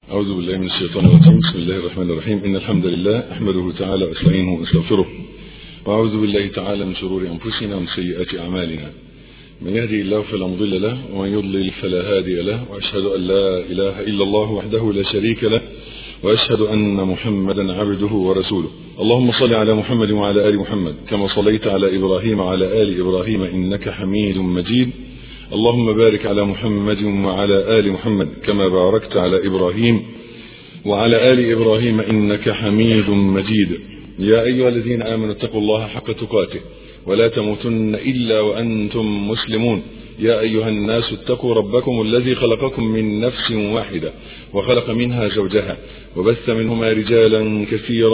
أعوذ بالله من الشيطان الرجيم بسم الله الرحمن الرحيم إن الحمد لله أحمده تعالى وأستعينه وأستغفره وأعوذ بالله تعالى من شرور أنفسنا ومن سيئات أعمالنا من يهدي الله فلا مضل له ومن يضلل فلا هادي له وأشهد أن لا إله إلا الله وحده لا شريك له وأشهد أن محمدا عبده ورسوله اللهم صل على محمد وعلى آل محمد كما صليت على إبراهيم وعلى آل إبراهيم إنك حميد مجيد اللهم بارك على محمد وعلى آل محمد كما باركت على إبراهيم وعلى آل إبراهيم إنك حميد مجيد يا أيها الذين آمنوا اتقوا الله حق تقاته ولا تموتن إلا وأنتم مسلمون يا أيها الناس اتقوا ربكم الذي خلقكم من نفس واحدة وخلق منها زوجها وبث منهما رجالا كثيرا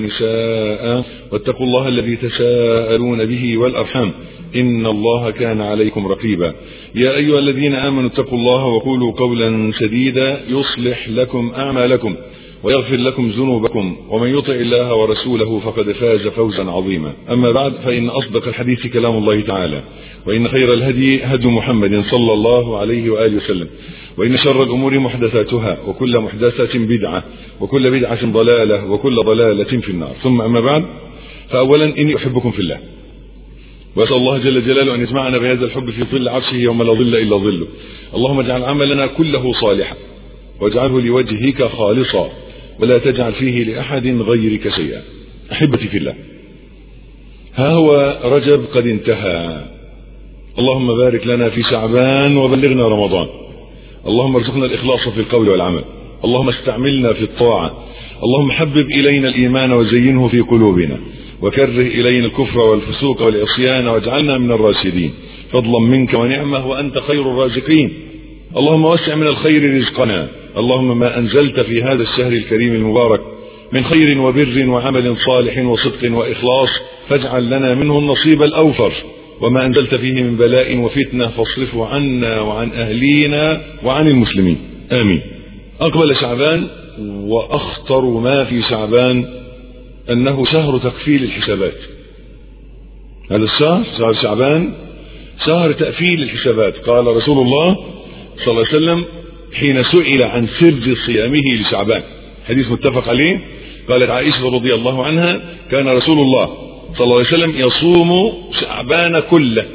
ونساء واتقوا الله الذي تساءلون به والأرحام إن الله كان عليكم رقيبا يا أيها الذين آمنوا اتقوا الله وقولوا قولا سديدا يصلح لكم أعمالكم ويغفر لكم ذنوبكم ومن يطع الله ورسوله فقد فاز فوزا عظيما أما بعد فإن أصدق الحديث كلام الله تعالى وإن خير الهدي هدي محمد صلى الله عليه وآله وسلم وإن شر الأمور محدثاتها وكل محدثة بدعة وكل بدعة ضلالة وكل ضلالة في النار ثم أما بعد فأولا إني أحبكم في الله وأسأل الله جل جلاله أن يجمعنا بهذا الحب في ظل عرشه يوم لا ظل إلا ظله اللهم اجعل عملنا كله صالحا واجعله لوجهك خالصا ولا تجعل فيه لأحد غيرك شيئا أحبتي في الله ها هو رجب قد انتهى اللهم بارك لنا في شعبان وبلغنا رمضان اللهم ارزقنا الإخلاص في القول والعمل اللهم استعملنا في الطاعة اللهم حبب إلينا الإيمان وزينه في قلوبنا وكره إلينا الكفر والفسوق والعصيان واجعلنا من الراشدين فضلا منك ونعمة وأنت خير الرازقين اللهم وسع من الخير رزقنا اللهم ما أنزلت في هذا الشهر الكريم المبارك من خير وبر وعمل صالح وصدق وإخلاص فاجعل لنا منه النصيب الأوفر وما أنزلت فيه من بلاء وفتنة فاصرفه عنا وعن أهلينا وعن المسلمين آمين أقبل شعبان وأخطر ما في شعبان أنه شهر تكفيل الحسابات هذا الشهر شهر شعبان شهر تأفيل الحسابات قال رسول الله صلى الله عليه وسلم حين سئل عن سر صيامه لشعبان حديث متفق عليه قالت عائشة رضي الله عنها كان رسول الله صلى الله عليه وسلم يصوم شعبان كله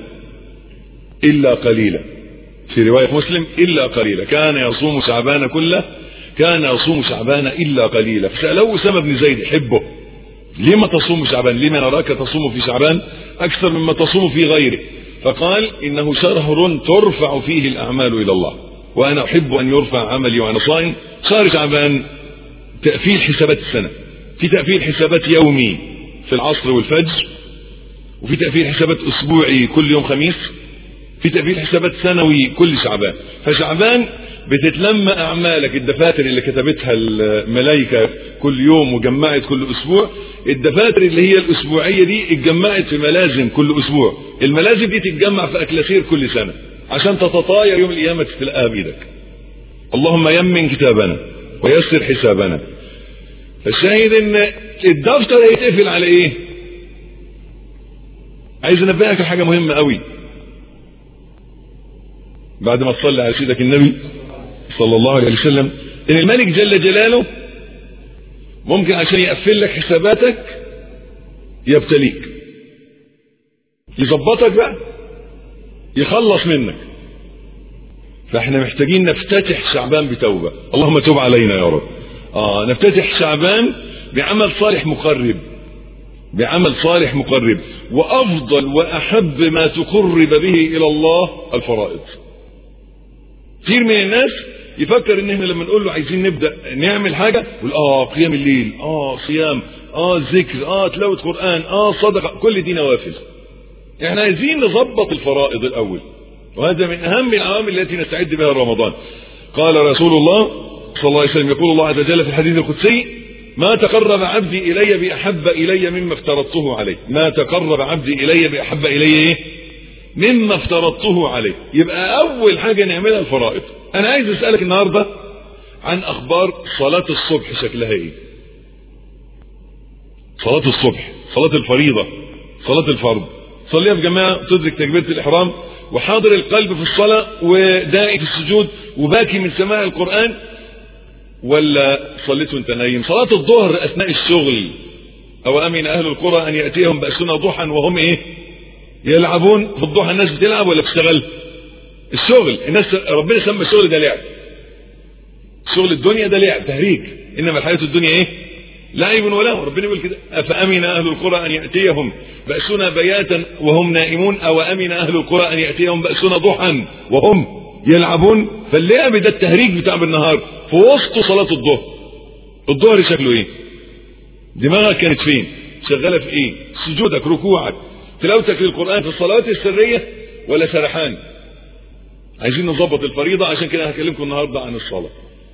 إلا قليلا في رواية مسلم إلا قليلا كان يصوم شعبان كله كان يصوم شعبان إلا قليلا فسألوه أسامة بن زيد حبه لما تصوم شعبان لما نراك تصوم في شعبان أكثر مما تصوم في غيره فقال إنه شهر ترفع فيه الأعمال إلى الله وأنا أحب أن يرفع عملي وأنا صائم شهر شعبان تأفيل حسابات السنة في تأفيل حسابات يومي في العصر والفجر وفي تأفيل حسابات أسبوعي كل يوم خميس في تأفيل حسابات سنوي كل شعبان فشعبان بتتلم أعمالك الدفاتر اللي كتبتها الملائكة كل يوم وجمعت كل أسبوع الدفاتر اللي هي الأسبوعية دي اتجمعت في ملازم كل أسبوع الملازم دي تتجمع في أكلاسير كل سنة عشان تتطاير يوم القيامة تلاقيها بإيدك اللهم يمن كتابنا ويسر حسابنا فالشاهد ان الدفتر هيتقفل على ايه عايز انبهك حاجة مهمة قوي بعد ما تصلي على سيدك النبي صلى الله عليه وسلم ان الملك جل جلاله ممكن عشان يقفل لك حساباتك يبتليك يظبطك بقى يخلص منك فاحنا محتاجين نفتتح شعبان بتوبة اللهم توب علينا يا رب اه نفتتح شعبان بعمل صالح مقرب بعمل صالح مقرب وافضل واحب ما تقرب به الى الله الفرائض كثير من الناس يفكر ان احنا لما نقول له عايزين نبدا نعمل حاجه يقول اه قيام الليل اه صيام اه ذكر اه تلاوه قران اه صدقه كل دي نوافل احنا عايزين نظبط الفرائض الاول وهذا من اهم العوامل التي نستعد بها رمضان قال رسول الله صلى الله عليه وسلم يقول الله عز وجل في الحديث القدسي ما تقرب عبدي الي باحب الي مما افترضته عليه ما تقرب عبدي الي باحب الي ايه مما افترضته عليه يبقى اول حاجه نعملها الفرائض انا عايز اسالك النهارده عن اخبار صلاه الصبح شكلها ايه صلاه الصبح صلاه الفريضه صلاه الفرض صليها في جماعه تدرك تكبيره الاحرام وحاضر القلب في الصلاه ودائي في السجود وباكي من سماع القران ولا صليت وانت نايم صلاة الظهر اثناء الشغل او امن اهل القرى ان يأتيهم بأسنا ضحى وهم ايه يلعبون في الضحى الناس بتلعب ولا بتشتغل الشغل الناس ربنا سمى الشغل ده لعب شغل الدنيا ده لعب تهريج انما الحياة الدنيا ايه لعب وله ربنا يقول كده افامن اهل القرى ان ياتيهم باسنا بياتا وهم نائمون او امن اهل القرى ان ياتيهم باسنا ضحى وهم يلعبون فاللعب ده التهريج بتاع بالنهار في وسط صلاه الظهر الظهر شكله ايه دماغك كانت فين شغاله في ايه سجودك ركوعك تلاوتك للقران في الصلاه السريه ولا سرحان عايزين نظبط الفريضه عشان كده هكلمكم النهارده عن الصلاه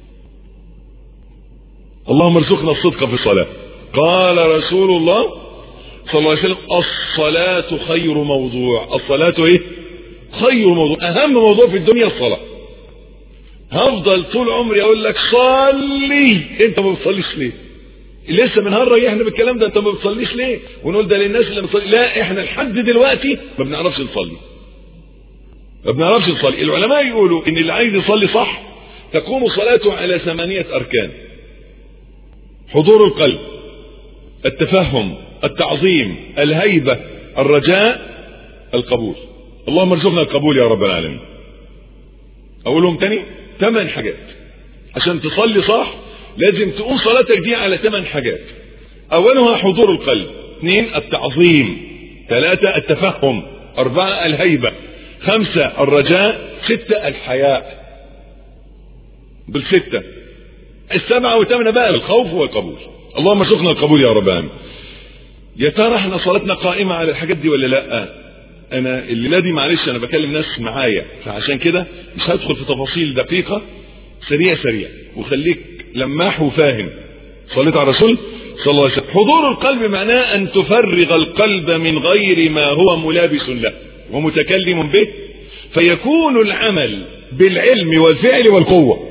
اللهم ارزقنا الصدق في الصلاة قال رسول الله صلى الله عليه وسلم الصلاة خير موضوع الصلاة ايه خير موضوع اهم موضوع في الدنيا الصلاة هفضل طول عمري اقول لك صلي انت ما بتصليش ليه لسه من هره ريحنا بالكلام ده انت ما بتصليش ليه ونقول ده للناس اللي بتصلي لا احنا لحد دلوقتي ما بنعرفش نصلي ما بنعرفش نصلي العلماء يقولوا ان اللي عايز يصلي صح تقوم صلاته على ثمانية اركان حضور القلب التفهم التعظيم الهيبة الرجاء القبول اللهم ارزقنا القبول يا رب العالمين اقولهم تاني ثمان حاجات عشان تصلي صح لازم تقوم صلاتك دي على ثمان حاجات اولها حضور القلب اثنين التعظيم ثلاثة التفهم اربعة الهيبة خمسة الرجاء ستة الحياء بالستة السبعة والثامنة بقى الخوف والقبول اللهم ارزقنا القبول يا رب العالمين يا ترى احنا صلاتنا قائمة على الحاجات دي ولا لا انا الليلة دي معلش انا بكلم ناس معايا فعشان كده مش هدخل في تفاصيل دقيقة سريع سريع وخليك لماح وفاهم صليت على الرسول صلى الله عليه وسلم حضور القلب معناه ان تفرغ القلب من غير ما هو ملابس له ومتكلم به فيكون العمل بالعلم والفعل والقوه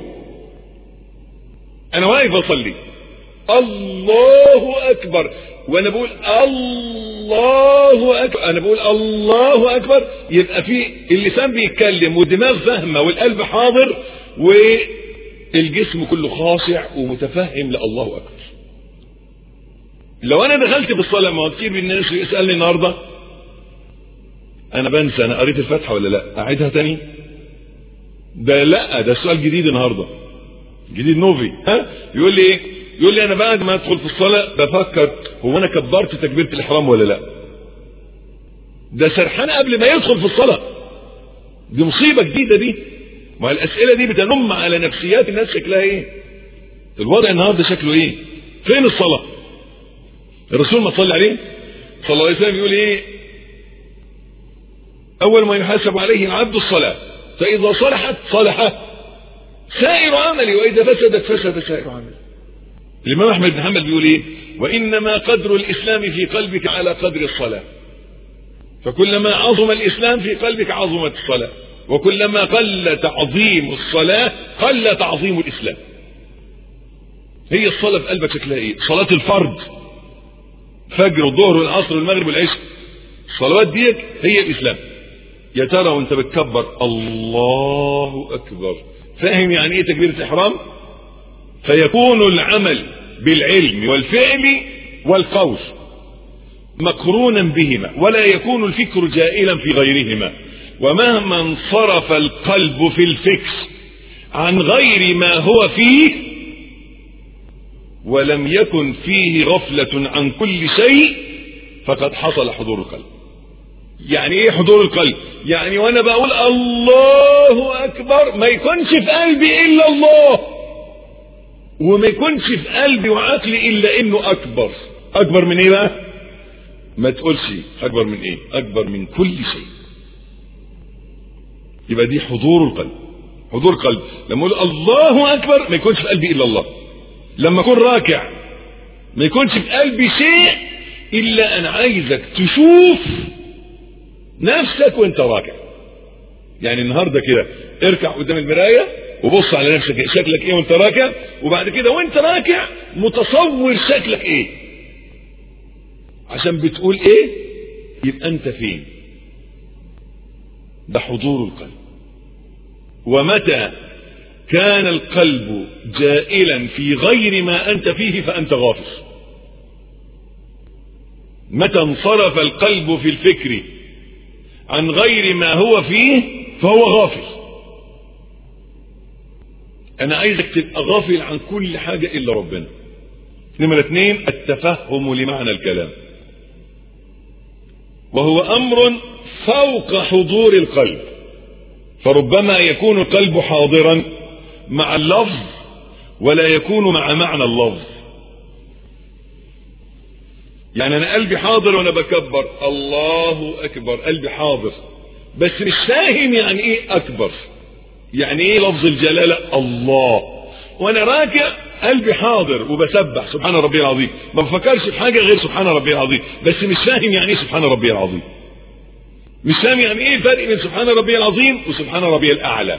انا واقف اصلي الله اكبر وانا بقول الله اكبر انا بقول الله اكبر يبقى في اللسان بيتكلم والدماغ فاهمه والقلب حاضر والجسم كله خاشع ومتفهم لله اكبر لو انا دخلت في الصلاه ما كتير من الناس يسالني النهارده انا بنسى انا قريت الفاتحه ولا لا اعيدها تاني ده لا ده سؤال جديد النهارده جديد نوفي ها يقول لي ايه يقول لي انا بعد ما ادخل في الصلاه بفكر هو انا كبرت تكبيره الاحرام ولا لا ده سرحان قبل ما يدخل في الصلاه دي مصيبه جديده دي ما الاسئله دي بتنم على نفسيات الناس شكلها ايه الوضع النهارده شكله ايه فين الصلاه الرسول ما صلى عليه صلى الله عليه وسلم يقول ايه اول ما يحاسب عليه العبد الصلاه فاذا صلحت صلح سائر عملي واذا فسدت فسد سائر عملي الامام احمد بن حنبل بيقول ايه وانما قدر الاسلام في قلبك على قدر الصلاه فكلما عظم الاسلام في قلبك عظمت الصلاه وكلما قل تعظيم الصلاه قل تعظيم الاسلام هي الصلاه في قلبك شكلها ايه صلاه الفرض فجر والظهر والعصر والمغرب والعشاء الصلوات ديت هي الاسلام يا ترى وانت بتكبر الله اكبر فاهم يعني ايه تكبيرة الاحرام فيكون العمل بالعلم والفعل والقول مقرونا بهما ولا يكون الفكر جائلا في غيرهما ومهما انصرف القلب في الفكر عن غير ما هو فيه ولم يكن فيه غفلة عن كل شيء فقد حصل حضور القلب يعني ايه حضور القلب يعني وانا بقول الله اكبر ما يكونش في قلبي الا الله وما يكونش في قلبي وعقلي الا انه اكبر اكبر من ايه بقى ما تقولش اكبر من ايه اكبر من كل شيء يبقى دي حضور القلب حضور القلب لما اقول الله اكبر ما يكونش في قلبي الا الله لما اكون راكع ما يكونش في قلبي شيء الا انا عايزك تشوف نفسك وانت راكع يعني النهارده كده اركع قدام المرايه وبص على نفسك شكلك ايه وانت راكع وبعد كده وانت راكع متصور شكلك ايه عشان بتقول ايه يبقى انت فين ده حضور القلب ومتى كان القلب جائلا في غير ما أنت فيه فأنت غافل متى انصرف القلب في الفكر عن غير ما هو فيه فهو غافل انا عايزك تبقى غافل عن كل حاجة الا ربنا نمرة اثنين التفهم لمعنى الكلام وهو امر فوق حضور القلب فربما يكون القلب حاضرا مع اللفظ ولا يكون مع معنى اللفظ يعني انا قلبي حاضر وانا بكبر الله اكبر قلبي حاضر بس مش فاهم يعني ايه اكبر يعني ايه لفظ الجلالة الله وانا راكع قلبي حاضر وبسبح سبحان ربي العظيم ما بفكرش في حاجة غير سبحان ربي العظيم بس مش فاهم يعني ايه سبحان ربي العظيم مش فاهم يعني ايه الفرق بين سبحان ربي العظيم وسبحان ربي الاعلى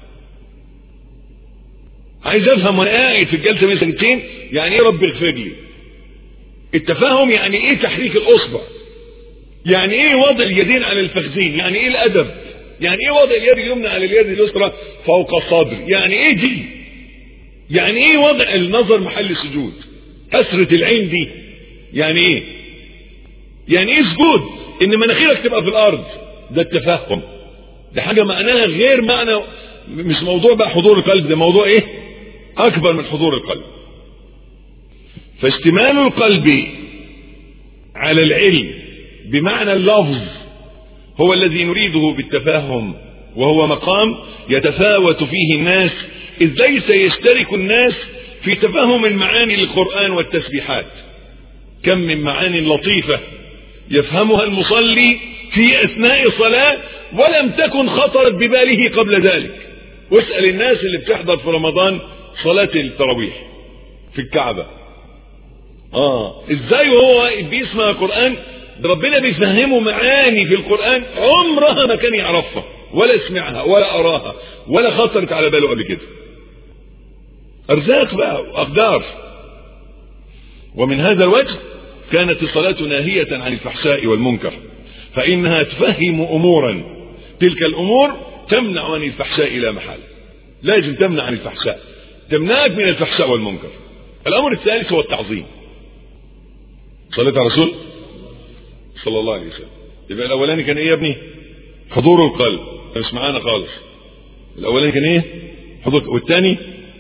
عايز افهم وانا قاعد في الجلسه من سنتين يعني ايه رب اغفر لي التفاهم يعني ايه تحريك الاصبع يعني ايه وضع اليدين على الفخذين يعني ايه الادب يعني ايه وضع اليد اليمنى على اليد اليسرى فوق الصدر يعني ايه دي يعني ايه وضع النظر محل السجود كسرة العين دي يعني ايه يعني ايه سجود ان مناخيرك تبقى في الارض ده التفهم ده حاجة معناها غير معنى مش موضوع بقى حضور القلب ده موضوع ايه اكبر من حضور القلب فاشتمال القلب على العلم بمعنى اللفظ هو الذي نريده بالتفاهم وهو مقام يتفاوت فيه الناس إذ ليس يشترك الناس في تفهم المعاني للقرآن والتسبيحات كم من معاني لطيفة يفهمها المصلي في أثناء الصلاة ولم تكن خطرت بباله قبل ذلك واسأل الناس اللي بتحضر في رمضان صلاة التراويح في الكعبة اه ازاي وهو بيسمع القرآن ربنا بيفهمه معاني في القرآن عمرها ما كان يعرفها ولا سمعها ولا أراها ولا خطرت على باله قبل كده أرزاق بقى وأقدار ومن هذا الوجه كانت الصلاة ناهية عن الفحشاء والمنكر فإنها تفهم أمورا تلك الأمور تمنع عن الفحشاء لا محالة لازم تمنع عن الفحشاء تمنعك من الفحشاء والمنكر الأمر الثالث هو التعظيم صليت على رسول صلى الله عليه وسلم يبقى الاولاني كان ايه يا ابني حضور القلب مش معانا خالص الاولاني كان ايه حضور والثاني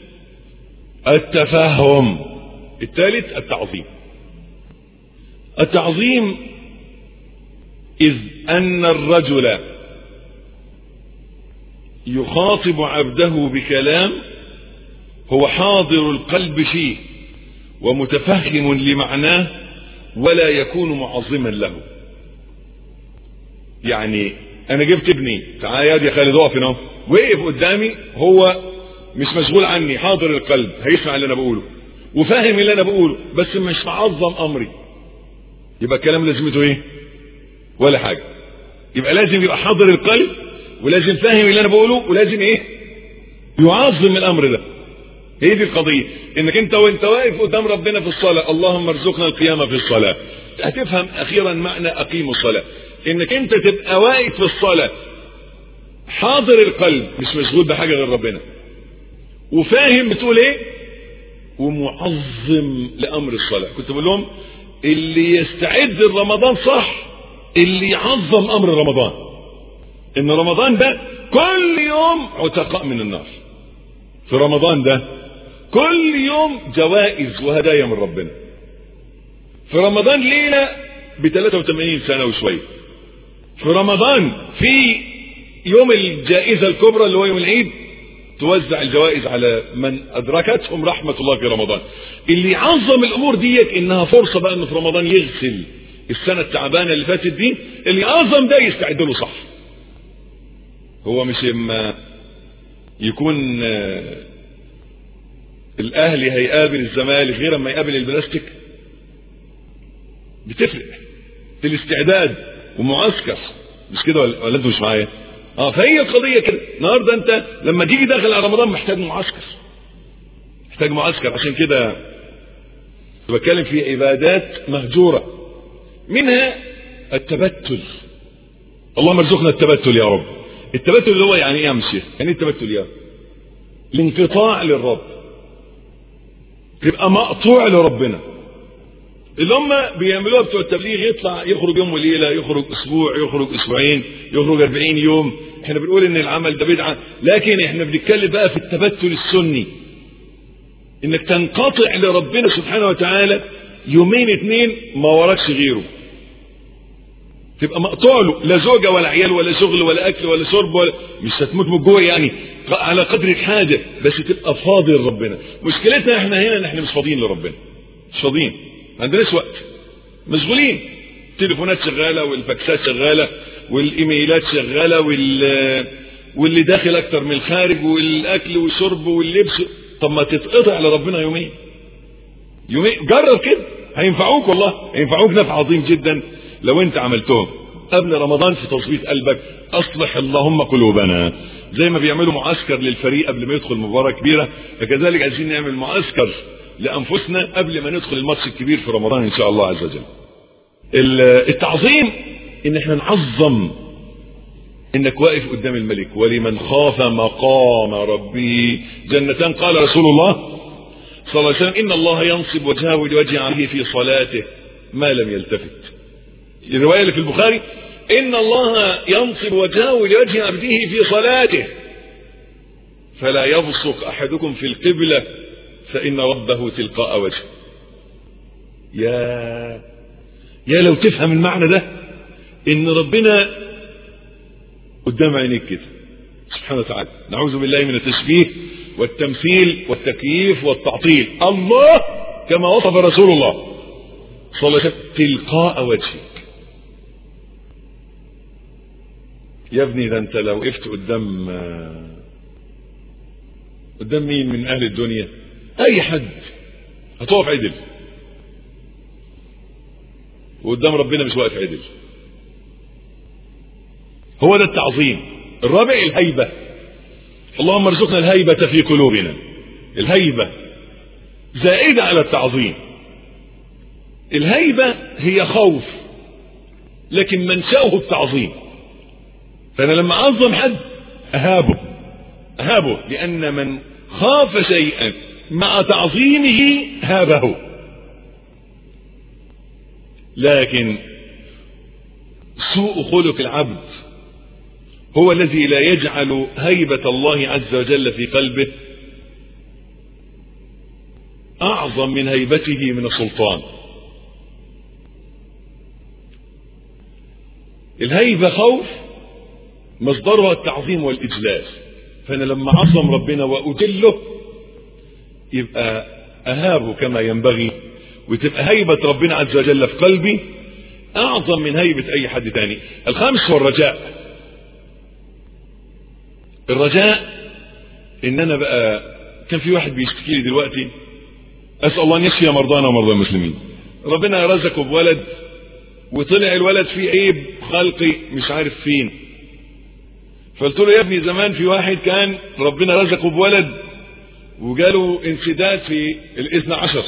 التفهم الثالث التعظيم التعظيم اذ ان الرجل يخاطب عبده بكلام هو حاضر القلب فيه ومتفهم لمعناه ولا يكون معظما له يعني انا جبت ابني تعال يا يا خالد اقف هنا وقف قدامي هو مش مشغول عني حاضر القلب هيسمع اللي انا بقوله وفاهم اللي انا بقوله بس مش معظم امري يبقى الكلام لازمته ايه ولا حاجه يبقى لازم يبقى حاضر القلب ولازم فاهم اللي انا بقوله ولازم ايه يعظم الامر ده هي دي القضية انك انت وانت واقف قدام ربنا في الصلاة اللهم ارزقنا القيامة في الصلاة هتفهم اخيرا معنى اقيم الصلاة انك انت تبقى واقف في الصلاة حاضر القلب مش مشغول بحاجة غير ربنا وفاهم بتقول ايه ومعظم لامر الصلاة كنت بقول لهم اللي يستعد لرمضان صح اللي يعظم امر رمضان ان رمضان ده كل يوم عتقاء من النار في رمضان ده كل يوم جوائز وهدايا من ربنا في رمضان ليلة ب 83 سنة وشوية في رمضان في يوم الجائزة الكبرى اللي هو يوم العيد توزع الجوائز على من أدركتهم رحمة الله في رمضان اللي يعظم الأمور ديت إنها فرصة بقى إنه في رمضان يغسل السنة التعبانة اللي فاتت دي اللي يعظم ده يستعد له صح هو مش اما يكون الاهلي هيقابل الزمالك غير اما يقابل البلاستيك بتفرق في الاستعداد ومعسكر مش كده ولا انتوا مش معايا اه فهي القضيه كده النهارده انت لما تيجي داخل على رمضان محتاج معسكر محتاج معسكر عشان كده بتكلم في عبادات مهجوره منها التبتل اللهم ارزقنا التبتل يا رب التبتل اللي هو يعني ايه امشي يعني ايه التبتل يا الانقطاع للرب تبقى مقطوع لربنا اللي هم بيعملوها بتوع التبليغ يطلع يخرج يوم وليله يخرج اسبوع يخرج اسبوعين يخرج 40 يوم احنا بنقول ان العمل ده بدعه لكن احنا بنتكلم بقى في التبتل السني انك تنقطع لربنا سبحانه وتعالى يومين اتنين ما وراكش غيره تبقى مقطوع له لا زوجه ولا عيال ولا شغل ولا اكل ولا شرب ولا مش هتموت من الجوع يعني على قدر الحاجه بس تبقى فاضي لربنا مشكلتنا احنا هنا ان احنا مش فاضيين لربنا مش فاضيين ما عندناش وقت مشغولين التليفونات شغاله والفاكسات شغاله والايميلات شغاله وال واللي داخل اكتر من الخارج والاكل والشرب واللبس طب ما تتقطع لربنا يومين يومين جرب كده هينفعوك والله هينفعوك نفع عظيم جدا لو انت عملتهم قبل رمضان في تظبيط قلبك اصلح اللهم قلوبنا زي ما بيعملوا معسكر للفريق قبل ما يدخل مباراة كبيرة فكذلك عايزين نعمل معسكر لانفسنا قبل ما ندخل الماتش الكبير في رمضان ان شاء الله عز وجل التعظيم ان احنا نعظم انك واقف قدام الملك ولمن خاف مقام ربه جنتان قال رسول الله صلى الله عليه وسلم ان الله ينصب وجهه لوجه عبده في صلاته ما لم يلتفت الروايه اللي في البخاري ان الله ينصب وجهه لوجه عبده في صلاته فلا يبصق احدكم في القبله فان ربه تلقاء وجهه يا يا لو تفهم المعنى ده ان ربنا قدام عينيك كده سبحانه وتعالى نعوذ بالله من التشبيه والتمثيل والتكييف والتعطيل الله كما وصف رسول الله صلى الله عليه وسلم تلقاء وجهك يا ابني ده انت لو وقفت قدام قدام مين من اهل الدنيا اي حد هتقف عدل وقدام ربنا مش واقف عدل هو ده التعظيم الرابع الهيبة اللهم ارزقنا الهيبة في قلوبنا الهيبة زائدة على التعظيم الهيبة هي خوف لكن منشأه التعظيم فأنا لما أعظم حد أهابه أهابه لأن من خاف شيئا مع تعظيمه هابه لكن سوء خلق العبد هو الذي لا يجعل هيبة الله عز وجل في قلبه أعظم من هيبته من السلطان الهيبة خوف مصدرها التعظيم والإجلال فأنا لما أعظم ربنا وأجله يبقى أهابه كما ينبغي وتبقى هيبة ربنا عز وجل في قلبي أعظم من هيبة أي حد تاني الخامس هو الرجاء الرجاء ان انا بقى كان في واحد بيشتكي لي دلوقتي اسال الله ان يشفي مرضانا ومرضى المسلمين ربنا رزقه بولد وطلع الولد فيه عيب خلقي مش عارف فين فقلت له يا ابني زمان في واحد كان ربنا رزقه بولد وجاله انسداد في الاثنى عشر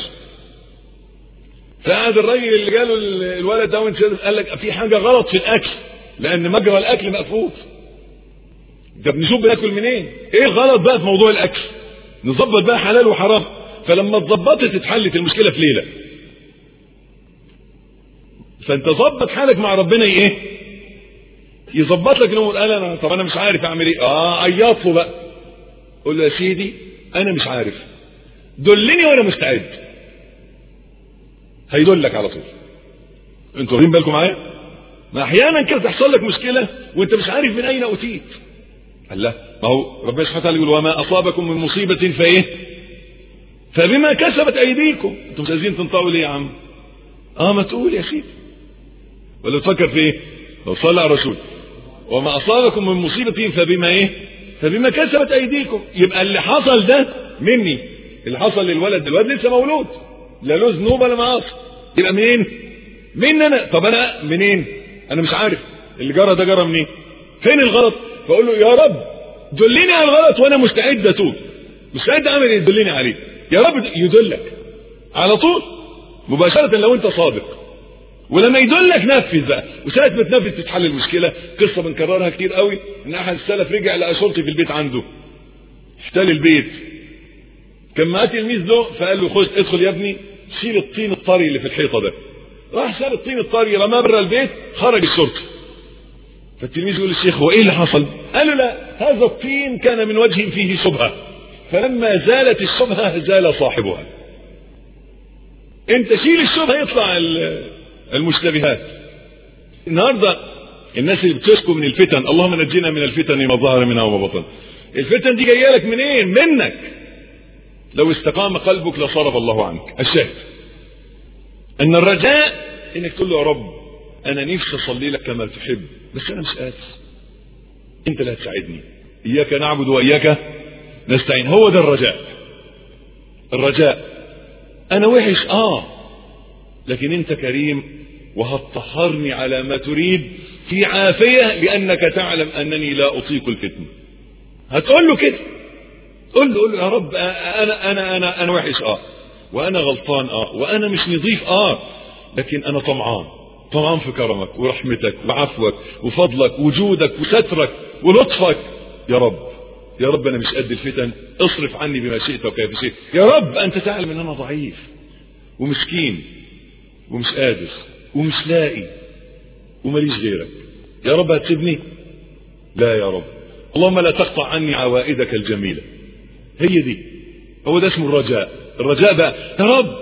فقعد الراجل اللي جاله الولد ده وانسداد قال لك في حاجه غلط في الاكل لان مجرى الاكل مقفول ده بنشوف بناكل منين ايه غلط بقى في موضوع الاكل نظبط بقى حلال وحرام فلما اتظبطت اتحلت المشكله في ليله فانت ظبط حالك مع ربنا ايه يظبط لك الامور قال انا طب انا مش عارف اعمل ايه اه عيط له بقى قول له يا سيدي انا مش عارف دلني وانا مستعد هيدلك على طول انتوا واخدين بالكم معايا ما احيانا كده تحصل لك مشكله وانت مش عارف من اين اوتيت قال لا ما هو ربنا سبحانه وتعالى يقول وما اصابكم من مصيبه فايه فبما كسبت ايديكم انتم مش عايزين تنطقوا ليه يا عم اه ما تقول يا سيدي ولا تفكر في ايه لو صلى على الرسول وما اصابكم من مصيبه فبما ايه فبما كسبت ايديكم يبقى اللي حصل ده مني اللي حصل للولد الولد لسه مولود لا له ذنوب ولا معاصي يبقى منين مني انا طب انا منين انا مش عارف اللي جرى ده جرى منين فين الغلط فاقول له يا رب دلني على الغلط وانا مستعد اتوب مستعد اعمل ايه دلني عليه يا رب يدلك على طول مباشرة لو انت صادق ولما يدلك نفذ بقى وساعة ما تنفذ تتحل المشكلة قصة بنكررها كتير قوي ان احد السلف رجع لقى شرطي في البيت عنده احتل البيت كان معاه تلميذ له فقال له خش ادخل يا ابني شيل الطين الطري اللي في الحيطه ده راح شال الطين الطري رماه بره البيت خرج الشرطي فالتلميذ يقول للشيخ هو ايه اللي حصل؟ قال له لا هذا الطين كان من وجه فيه شبهه فلما زالت الشبهه زال صاحبها انت شيل الشبهه يطلع المشتبهات النهارده الناس اللي بتشكو من الفتن اللهم نجينا من الفتن ما ظهر منها وما بطن الفتن دي جايه لك منين منك لو استقام قلبك لصرف الله عنك الشاهد ان الرجاء انك تقول له يا رب انا نفسي اصلي لك كما تحب بس انا مش قادر انت اللي هتساعدني اياك نعبد واياك نستعين هو ده الرجاء الرجاء انا وحش اه لكن انت كريم وهتطهرني على ما تريد في عافية لأنك تعلم أنني لا أطيق الفتنة هتقول له كده قول له قول له يا رب أنا أنا أنا أنا وحش أه وأنا غلطان أه وأنا مش نظيف أه لكن أنا طمعان طمعان في كرمك ورحمتك وعفوك وفضلك وجودك وسترك ولطفك يا رب يا رب أنا مش قد الفتن اصرف عني بما شئت وكيف شئت يا رب أنت تعلم أن أنا ضعيف ومسكين ومش قادر ومش لاقي وماليش غيرك يا رب هتسيبني لا يا رب اللهم لا تقطع عني عوائدك الجميلة هي دي هو ده اسمه الرجاء الرجاء بقى يا رب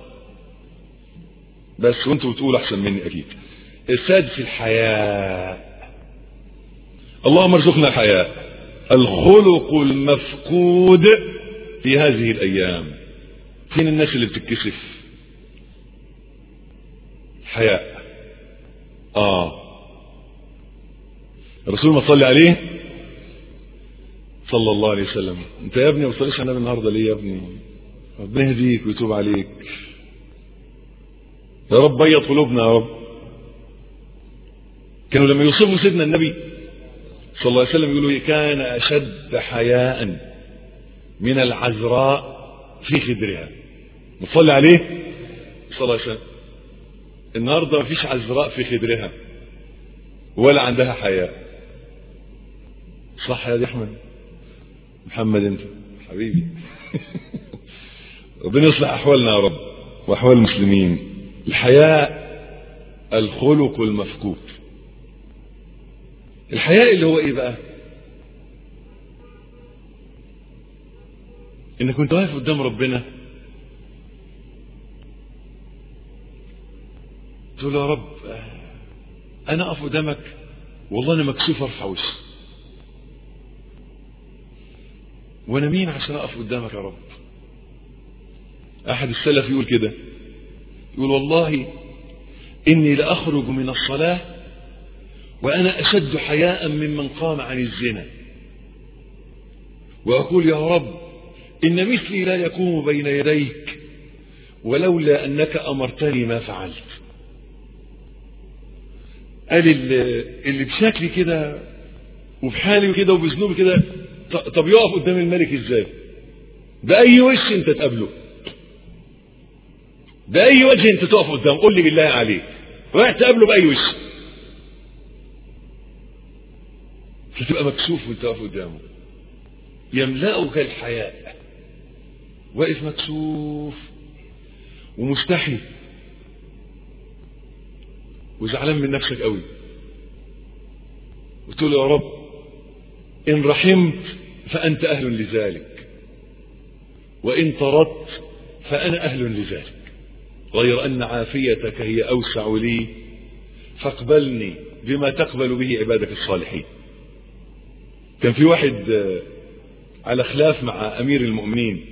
بس وانتوا بتقول احسن مني اكيد الساد في الحياة اللهم ارزقنا الحياة الخلق المفقود في هذه الايام فين الناس اللي بتتكسف حياء اه الرسول ما صلي عليه صلى الله عليه وسلم انت يا ابني ما بتصليش على النبي النهارده ليه يا ابني ربنا يهديك ويتوب عليك يا رب بيض قلوبنا يا رب كانوا لما يوصفوا سيدنا النبي صلى الله عليه وسلم يقولوا كان اشد حياء من العذراء في خدرها نصلي عليه صلى الله عليه وسلم النهارده مفيش عذراء في خدرها ولا عندها حياء صح يا دي احمد محمد انت حبيبي ربنا يصلح احوالنا يا رب واحوال المسلمين الحياء الخلق المفقود الحياء اللي هو ايه بقى انك كنت واقف قدام ربنا تقول يا رب انا اقف قدامك والله انا مكسوف ارفع وشي وانا مين عشان اقف قدامك يا رب احد السلف يقول كده يقول والله اني لاخرج من الصلاه وانا اشد حياء ممن قام عن الزنا واقول يا رب ان مثلي لا يقوم بين يديك ولولا انك امرتني ما فعلت قال اللي بشكلي كده وبحالي كده وبذنوبي كده طب يقف قدام الملك ازاي بأي وش انت تقابله بأي وجه انت تقف قدامه قول لي بالله عليك رايح تقابله بأي وش فتبقى مكسوف وانت واقف قدامه يملأك الحياء واقف مكسوف ومستحي وزعلان من نفسك قوي وتقول يا رب إن رحمت فأنت أهل لذلك وإن طردت فأنا أهل لذلك غير أن عافيتك هي أوسع لي فاقبلني بما تقبل به عبادك الصالحين كان في واحد على خلاف مع أمير المؤمنين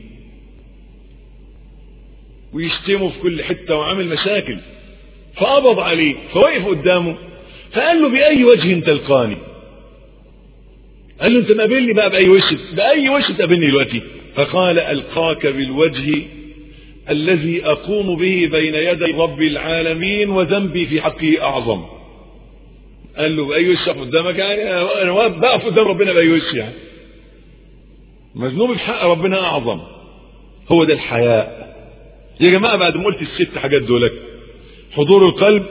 ويشتمه في كل حتة وعمل مشاكل فقبض عليه فوقف قدامه فقال له بأي وجه تلقاني قال له انت مقابلني بقى بأي وجه بأي وجه تقابلني دلوقتي فقال ألقاك بالوجه الذي أقوم به بين يدي رب العالمين وذنبي في حقه أعظم قال له بأي وجه قدامك يعني أنا بقف قدام ربنا بأي وجه يعني مذنوب في حق ربنا أعظم هو ده الحياء يا جماعة بعد ما قلت الست حاجات دولك حضور القلب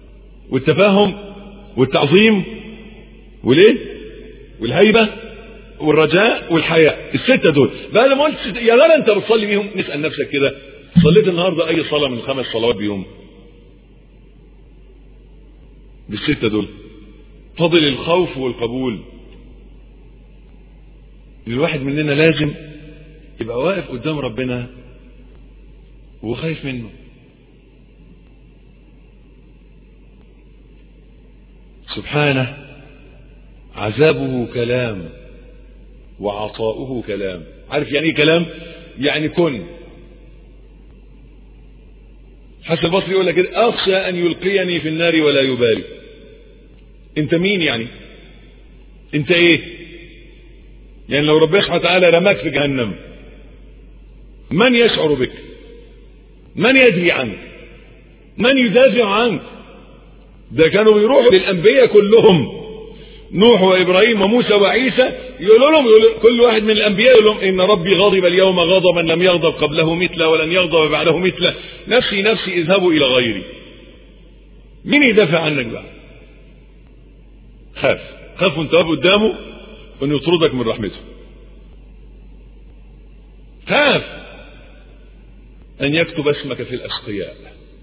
والتفاهم والتعظيم وليه والهيبة والرجاء والحياء الستة دول بقى لما قلت يا غلا انت بتصلي بيهم نسأل نفسك كده صليت النهاردة اي صلاة من الخمس صلوات بيهم بالستة دول فضل الخوف والقبول الواحد مننا لازم يبقى واقف قدام ربنا وخايف منه سبحانه عذابه كلام وعطاؤه كلام عارف يعني ايه كلام يعني كن حسن البصري يقول لك كده اخشى ان يلقيني في النار ولا يبالي انت مين يعني انت ايه يعني لو ربنا سبحانه وتعالى رماك في جهنم من يشعر بك من يدري عنك من يدافع عنك ده كانوا بيروحوا للانبياء كلهم نوح وابراهيم وموسى وعيسى يقولوا لهم يقولوا كل واحد من الانبياء يقول لهم ان ربي غضب اليوم غضبا لم يغضب قبله مثله ولن يغضب بعده مثله نفسي نفسي اذهبوا الى غيري مين يدافع عنك بقى خاف خاف وانت واقف قدامه انه يطردك من رحمته خاف ان يكتب اسمك في الاشقياء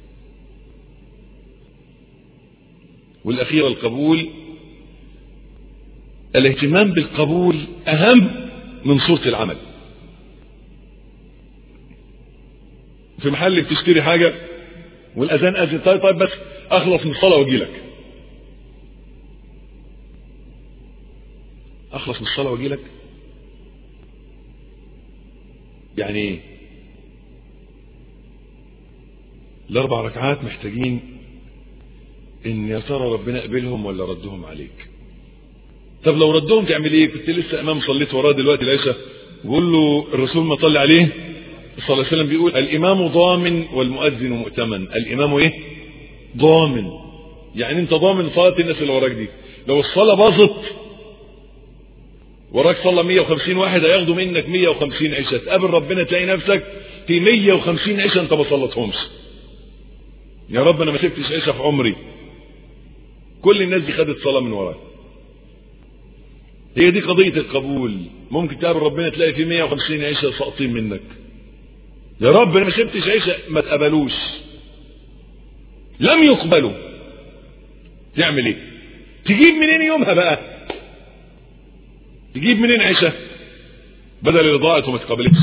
والاخير القبول الاهتمام بالقبول اهم من صورة العمل في محل بتشتري حاجة والاذان اذن طيب طيب بس اخلص من الصلاة واجي لك اخلص من الصلاة واجي لك يعني ايه الاربع ركعات محتاجين ان يا ترى ربنا قبلهم ولا ردهم عليك طب لو ردهم تعمل ايه كنت لسه امام صليت وراه دلوقتي العشاء بقول له الرسول ما طلع عليه صلى الله عليه وسلم بيقول الامام ضامن والمؤذن مؤتمن الامام ايه ضامن يعني انت ضامن صلاه الناس اللي وراك دي لو الصلاه باظت وراك صلى 150 واحد هياخدوا منك 150 عشاء تقابل ربنا تلاقي نفسك في 150 عشاء انت ما صليتهمش يا رب انا ما سبتش عشاء في عمري كل الناس دي خدت صلاه من وراك هي دي قضية القبول ممكن تقابل ربنا تلاقي في 150 عيشة ساقطين منك يا رب انا ما سبتش عيشة ما تقبلوش لم يقبلوا تعمل ايه تجيب منين يومها بقى تجيب منين عيشة بدل اللي ضاعت وما تقبلتش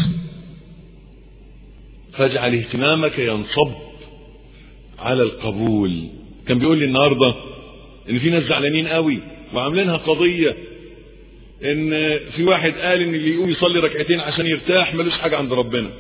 فاجعل اهتمامك ينصب على القبول كان بيقول لي النهارده ان في ناس زعلانين قوي وعاملينها قضيه ان في واحد قال ان اللي يقوم يصلي ركعتين عشان يرتاح ملوش حاجة عند ربنا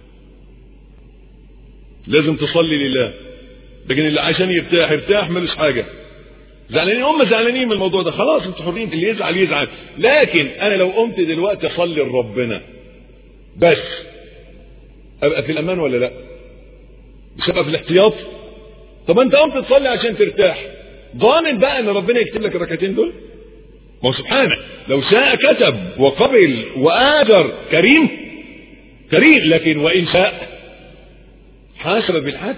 لازم تصلي لله لكن اللي عشان يرتاح يرتاح ملوش حاجة زعلانين هم زعلانين من الموضوع ده خلاص انتوا حرين اللي يزعل يزعل لكن انا لو قمت دلوقتي اصلي لربنا بس ابقى في الامان ولا لا مش ابقى في الاحتياط طب انت قمت تصلي عشان ترتاح ضامن بقى ان ربنا يكتب لك الركعتين دول ما هو سبحانه لو شاء كتب وقبل وآجر كريم كريم لكن وإن شاء حاسب بالعدل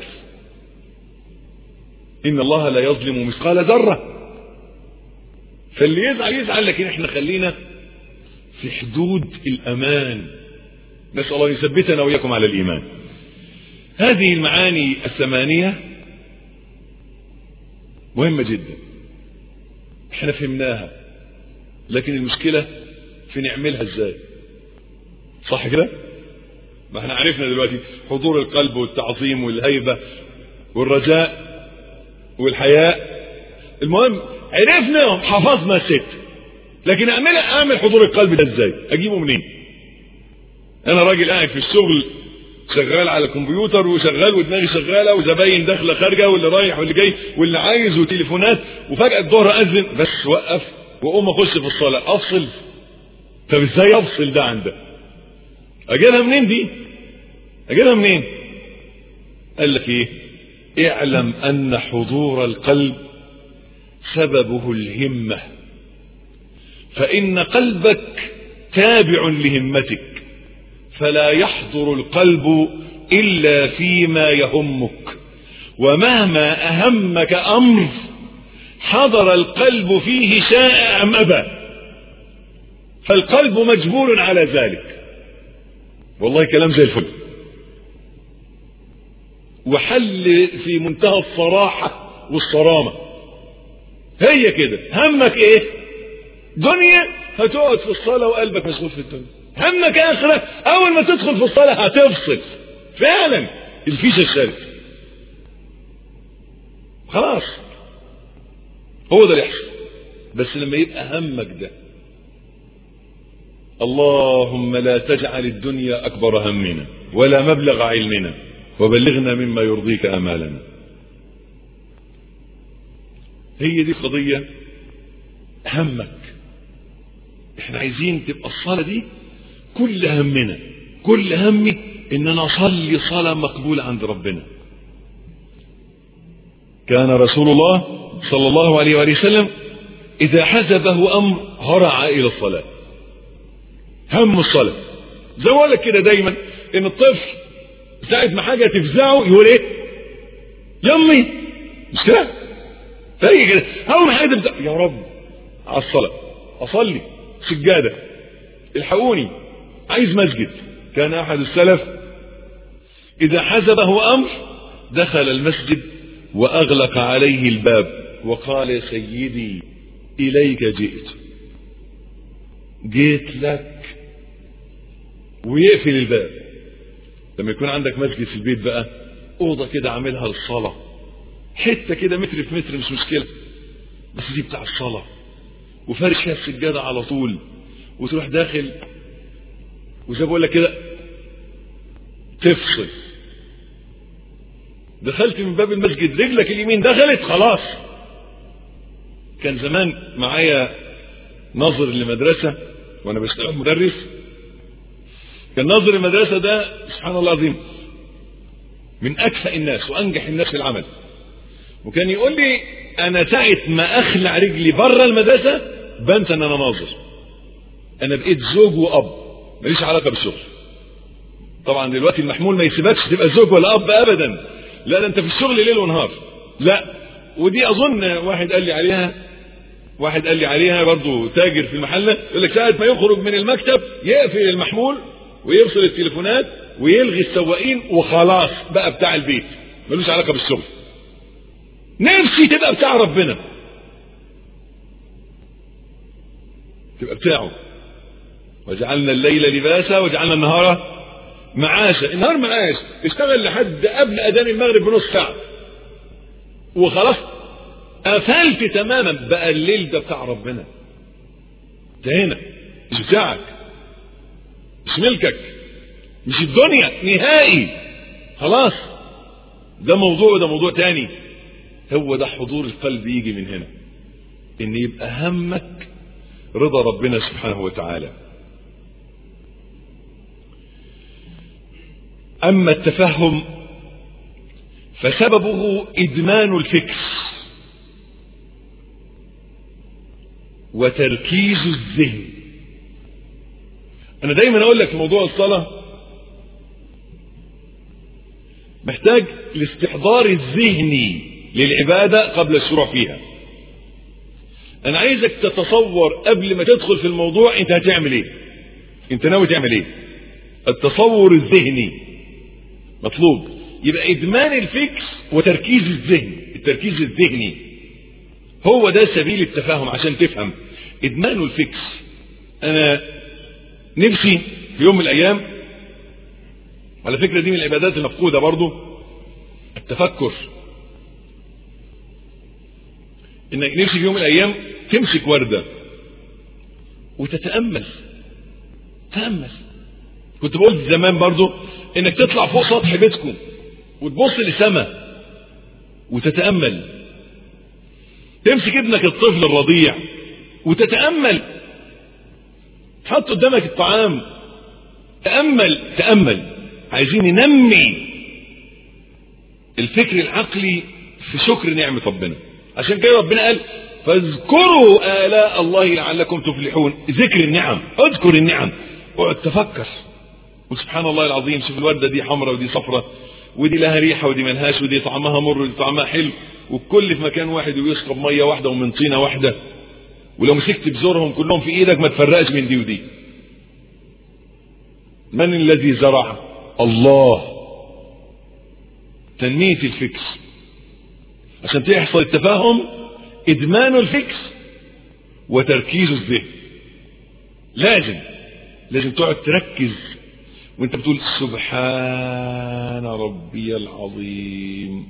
إن الله لا يظلم مثقال ذرة فاللي يزعل يزعل لكن احنا خلينا في حدود الأمان نسأل الله يثبتنا وإياكم على الإيمان هذه المعاني الثمانية مهمة جدا احنا فهمناها لكن المشكلة في نعملها ازاي صح كده ما احنا عرفنا دلوقتي حضور القلب والتعظيم والهيبة والرجاء والحياء المهم عرفنا حفظنا الست لكن اعمل اعمل حضور القلب ده ازاي اجيبه منين انا راجل قاعد في الشغل شغال على الكمبيوتر وشغال ودماغي شغاله وزباين داخله خارجه واللي رايح واللي جاي واللي عايز وتليفونات وفجاه الظهر اذن بس وقف واقوم اخش في الصلاه افصل طب ازاي افصل ده عن ده اجيبها منين دي اجيبها منين قال لك ايه اعلم ان حضور القلب سببه الهمه فان قلبك تابع لهمتك فلا يحضر القلب الا فيما يهمك ومهما اهمك امر حضر القلب فيه شاء ام ابى فالقلب مجبول على ذلك والله كلام زي الفل وحل في منتهى الصراحة والصرامة هي كده همك ايه دنيا هتقعد في الصلاة وقلبك مشغول في الدنيا همك اخرة اول ما تدخل في الصلاة هتفصل فعلا الفيشة الشركة خلاص هو ده اللي يحصل بس لما يبقى همك ده اللهم لا تجعل الدنيا أكبر همنا ولا مبلغ علمنا وبلغنا مما يرضيك أمالنا هي دي قضية همك احنا عايزين تبقى الصلاة دي كل همنا كل همي ان انا اصلي صلاة مقبولة عند ربنا كان رسول الله صلى الله عليه وآله وسلم إذا حزبه أمر هرع إلى الصلاة هم الصلاة زي ما لك كده دايما إن الطفل ساعة ما حاجة تفزعه يقول إيه؟ يمي مش كده؟ فهي كده أول ما حاجة تفزع يا رب على الصلاة أصلي سجادة الحقوني عايز مسجد كان أحد السلف إذا حزبه أمر دخل المسجد وأغلق عليه الباب وقال يا سيدي إليك جئت جيت لك ويقفل الباب لما يكون عندك مسجد في البيت بقى أوضة كده عاملها للصلاة حتة كده متر في متر مش مشكلة بس دي بتاع الصلاة وفارش فيها السجادة على طول وتروح داخل وزي بقول لك كده تفصل دخلت من باب المسجد رجلك اليمين دخلت خلاص كان زمان معايا ناظر لمدرسة وانا بشتغل مدرس كان ناظر المدرسة ده سبحان الله العظيم من اكفأ الناس وانجح الناس في العمل وكان يقول لي انا ساعة ما اخلع رجلي بره المدرسة بنسى ان انا ناظر انا بقيت زوج واب ماليش علاقة بالشغل طبعا دلوقتي المحمول ما يسيبكش تبقى زوج ولا اب ابدا لا ده انت في الشغل ليل ونهار لا ودي اظن واحد قال لي عليها واحد قال لي عليها برضه تاجر في المحله يقول لك ساعه ما يخرج من المكتب يقفل المحمول ويفصل التليفونات ويلغي السواقين وخلاص بقى بتاع البيت ملوش علاقه بالشغل نفسي تبقى بتاع ربنا تبقى بتاعه وجعلنا الليل لباسا وجعلنا النهار معاشا النهار معاش اشتغل لحد قبل اذان المغرب بنص ساعه وخلاص قفلت تماما بقى الليل ده بتاع ربنا ده هنا مش بتاعك مش ملكك مش الدنيا نهائي خلاص ده موضوع وده موضوع تاني هو ده حضور القلب يجي من هنا ان يبقى همك رضا ربنا سبحانه وتعالى اما التفهم فسببه ادمان الفكر وتركيز الذهن انا دايما اقول لك في موضوع الصلاه محتاج الاستحضار الذهني للعباده قبل الشروع فيها انا عايزك تتصور قبل ما تدخل في الموضوع انت هتعمل ايه انت ناوي تعمل ايه التصور الذهني مطلوب يبقى ادمان الفكر وتركيز الذهن التركيز الذهني هو ده سبيل التفاهم عشان تفهم ادمان الفكر انا نفسي في يوم من الايام على فكره دي من العبادات المفقوده برضو التفكر انك نفسي في يوم من الايام تمسك ورده وتتامل تامل كنت بقول زمان برضو انك تطلع فوق سطح بيتكم وتبص لسما وتتامل تمسك ابنك الطفل الرضيع وتتامل تحط قدامك الطعام تامل تامل عايزين ننمي الفكر العقلي في شكر نعمه ربنا عشان كده ربنا قال فاذكروا آلاء الله لعلكم تفلحون ذكر النعم اذكر النعم اقعد تفكر وسبحان الله العظيم شوف الوردة دي حمراء ودي صفراء ودي لها ريحة ودي ملهاش ودي طعمها مر ودي طعمها حلو والكل في مكان واحد ويشرب مية واحدة ومن طينة واحدة ولو مسكت بزورهم كلهم في ايدك ما تفرقش من دي ودي من الذي زرع الله تنمية الفكر عشان تحصل التفاهم ادمان الفكر وتركيز الذهن لازم لازم تقعد تركز وانت بتقول سبحان ربي العظيم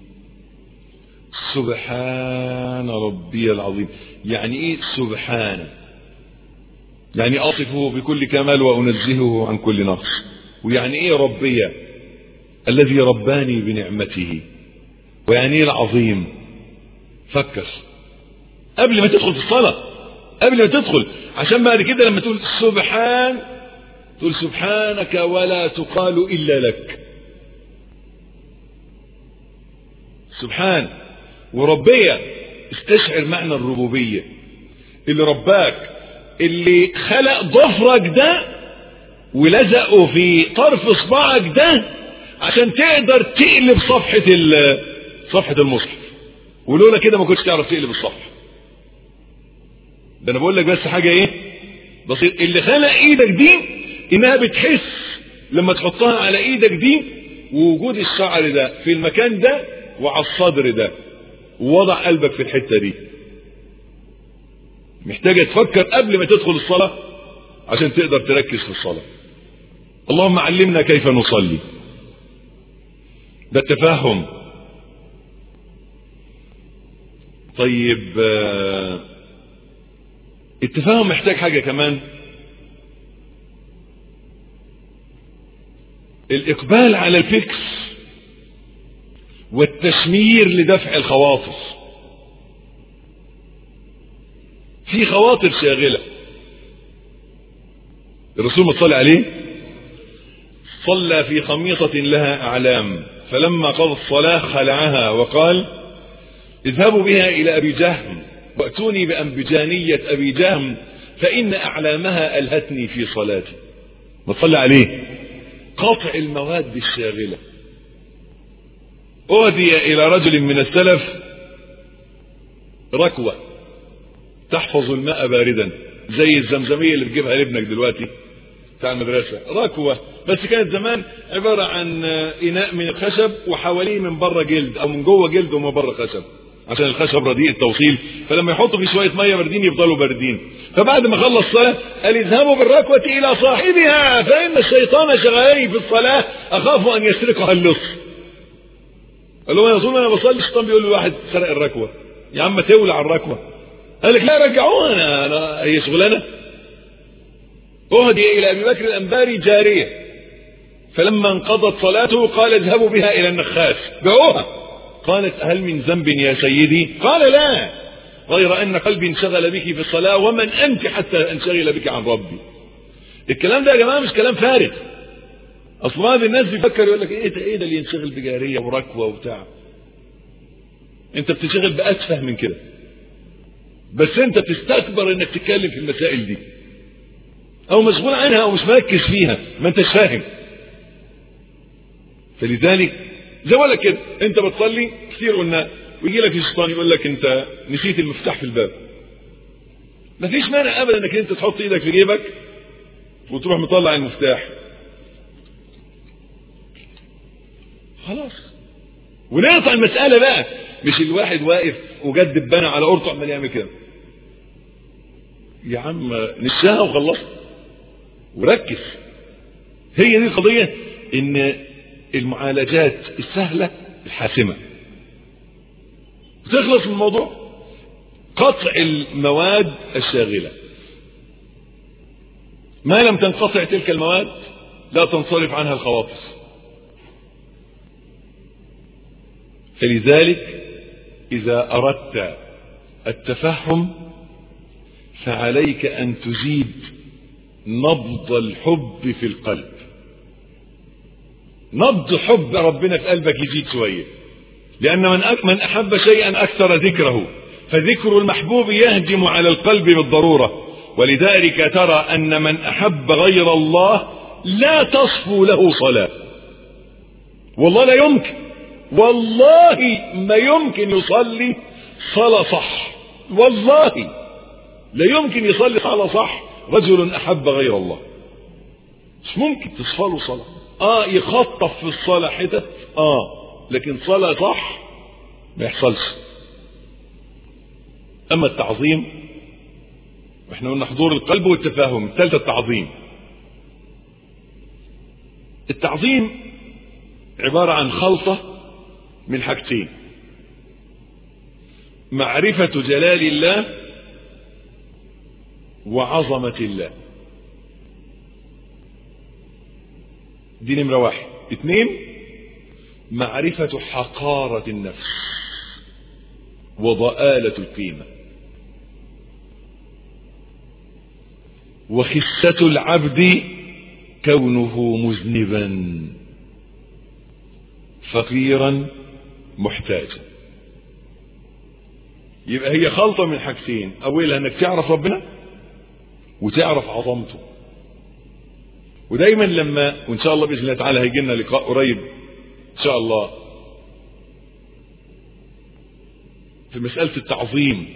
سبحان ربي العظيم يعني ايه سبحان يعني اصفه بكل كمال وانزهه عن كل نقص ويعني ايه ربي الذي رباني بنعمته ويعني ايه العظيم فكر قبل ما تدخل في الصلاة قبل ما تدخل عشان بعد كده لما تقول سبحان تقول سبحانك ولا تقال إلا لك سبحان وربية استشعر معنى الربوبية اللي رباك اللي خلق ضفرك ده ولزقه في طرف اصبعك ده عشان تقدر تقلب صفحة صفحة المصحف ولولا كده ما كنتش تعرف تقلب الصفحة ده انا بقول لك بس حاجة ايه بسيط اللي خلق ايدك دي انها بتحس لما تحطها على ايدك دي ووجود الشعر ده في المكان ده وعلى الصدر ده ووضع قلبك في الحتة دي محتاجة تفكر قبل ما تدخل الصلاة عشان تقدر تركز في الصلاة اللهم علمنا كيف نصلي ده التفاهم طيب التفاهم محتاج حاجة كمان الإقبال على الفكر والتشمير لدفع الخواطر في خواطر شاغلة الرسول صلى عليه صلى في خميصة لها أعلام فلما قضى الصلاة خلعها وقال اذهبوا بها إلى أبي جهم وأتوني بأنبجانية أبي جهم فإن أعلامها ألهتني في صلاتي ما صلى عليه قطع المواد الشاغلة أهدي إلى رجل من السلف ركوة تحفظ الماء باردا زي الزمزمية اللي بتجيبها لابنك دلوقتي بتاع المدرسة ركوة بس كانت زمان عبارة عن إناء من الخشب وحواليه من بره جلد أو من جوه جلد ومن بره خشب عشان الخشب رديء التوصيل فلما يحطوا فيه شوية مية باردين يفضلوا باردين فبعد ما خلص الصلاة قال اذهبوا بالركوة إلى صاحبها فإن الشيطان شغالي في الصلاة أخاف أن يسرقها اللص قال له يا رسول انا بصلي الشيطان بيقول له واحد سرق الركوة يا عم تولع الركوة قال لك لا رجعوها أنا, أنا هي شغلانة أهدي إلى أبي بكر الأنباري جارية فلما انقضت صلاته قال اذهبوا بها إلى النخاس باعوها قالت هل من ذنب يا سيدي قال لا غير أن قلبي انشغل بك في الصلاة ومن أنت حتى انشغل بك عن ربي الكلام ده يا جماعة مش كلام فارغ أصل بعض الناس بيفكر يقول لك إيه ده إيه ده اللي ينشغل بجارية وركوة وبتاع أنت بتنشغل بأتفه من كده بس أنت تستكبر إنك تتكلم في المسائل دي أو مشغول عنها أو مش مركز فيها ما أنتش فاهم فلذلك زي ما لك كده انت بتصلي كثير قلنا ويجي لك الشيطان يقول لك انت نسيت المفتاح في الباب مفيش مانع ابدا انك انت تحط ايدك في جيبك وتروح مطلع المفتاح خلاص ونقطع المسألة بقى مش الواحد واقف وجد دبانة على قرطه عمال يعمل كده يا عم نساها وخلصت وركز هي دي القضية ان المعالجات السهلة الحاسمة تخلص من الموضوع قطع المواد الشاغلة ما لم تنقطع تلك المواد لا تنصرف عنها الخواطر فلذلك إذا أردت التفهم فعليك أن تزيد نبض الحب في القلب نبض حب ربنا في قلبك يزيد شوية لأن من من أحب شيئا أكثر ذكره فذكر المحبوب يهجم على القلب بالضرورة ولذلك ترى أن من أحب غير الله لا تصفو له صلاة والله لا يمكن والله ما يمكن يصلي صلاة صح والله لا يمكن يصلي صلاة صح رجل أحب غير الله مش ممكن تصفى صلاة اه يخطف في الصلاة حتت اه لكن صلاة صح ما يحصلش اما التعظيم احنا قلنا حضور القلب والتفاهم الثالثة التعظيم التعظيم عبارة عن خلطة من حاجتين معرفة جلال الله وعظمة الله دي نمرة واحد اثنين معرفة حقارة النفس وضآلة القيمة وخسة العبد كونه مذنبا فقيرا محتاجا يبقى هي خلطة من حاجتين أولها أنك تعرف ربنا وتعرف عظمته ودايما لما وإن شاء الله بإذن الله تعالى هيجي لنا لقاء قريب إن شاء الله في مسألة التعظيم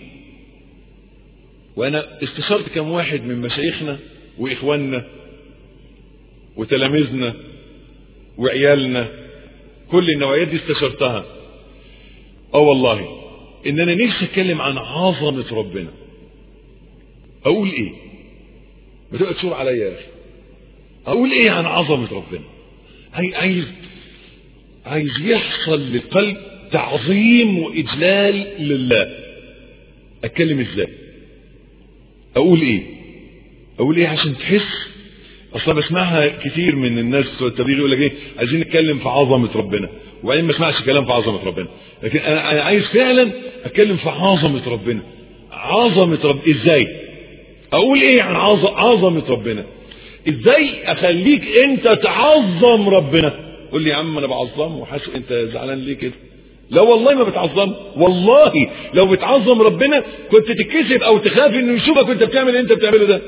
وأنا استشرت كم واحد من مشايخنا وإخواننا وتلاميذنا وعيالنا كل النوعيات دي استشرتها اه والله ان انا نفسي اتكلم عن عظمة ربنا اقول ايه ما تبقى تشور عليا يا اخي اقول ايه عن عظمة ربنا عايز عايز يحصل للقلب تعظيم واجلال لله اتكلم ازاي اقول ايه اقول ايه عشان تحس اصلا بسمعها كتير من الناس بتوع التبليغ يقول لك ايه عايزين نتكلم في عظمه ربنا وبعدين ما اسمعش كلام في عظمه ربنا لكن انا انا عايز فعلا اتكلم في عظمه ربنا عظمه رب ازاي اقول ايه عن عظمه ربنا ازاي اخليك انت تعظم ربنا قول لي يا عم انا بعظمه وحاسس انت زعلان ليه كده لا والله ما بتعظم والله لو بتعظم ربنا كنت تتكسب او تخاف انه يشوفك وانت بتعمل اللي انت بتعمله ده